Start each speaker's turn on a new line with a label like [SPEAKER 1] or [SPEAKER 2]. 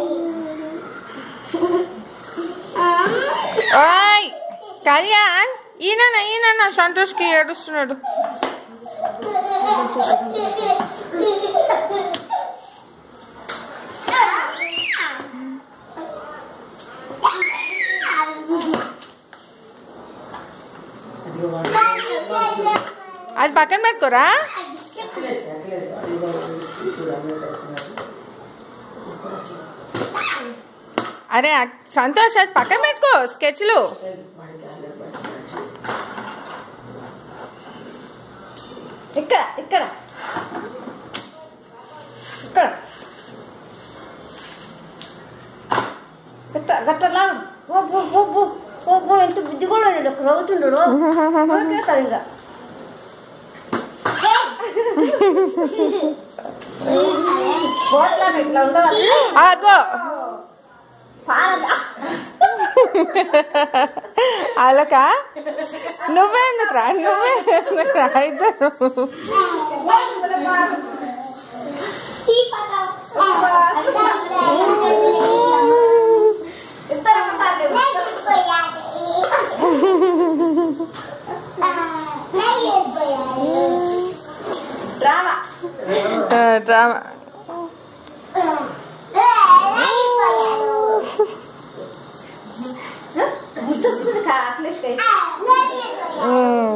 [SPEAKER 1] ఓయ్ కళ్యాణ్ ఈయన ఈయన సంతోష్కి ఏడుస్తున్నాడు అది పక్కన పెట్టుకోరా అరే అక్- సంతోష్ అది పక్కన పెట్టుకో స్కెచ్లు
[SPEAKER 2] ఇక్కడ ఇక్కడ ఇక్కడ గట్ట గట్టలా ఓ బో బో బో ఓ బో ఎంత బుద్ధి కూడా లేదు అక్కడ అవుతుండడు కొరికేస్తాడు ఇంకా బోట్లా ఇట్లా ఉండదు
[SPEAKER 1] ఆగో
[SPEAKER 2] పారదా
[SPEAKER 1] అలక నువ్వే ఎందుకురా నువ్వే ఎందుకురా ఇద్దరు
[SPEAKER 2] డ్రామా
[SPEAKER 1] డ్రామా
[SPEAKER 2] ముద్దొస్తుంది అఖిలేష్
[SPEAKER 1] ఉమ్.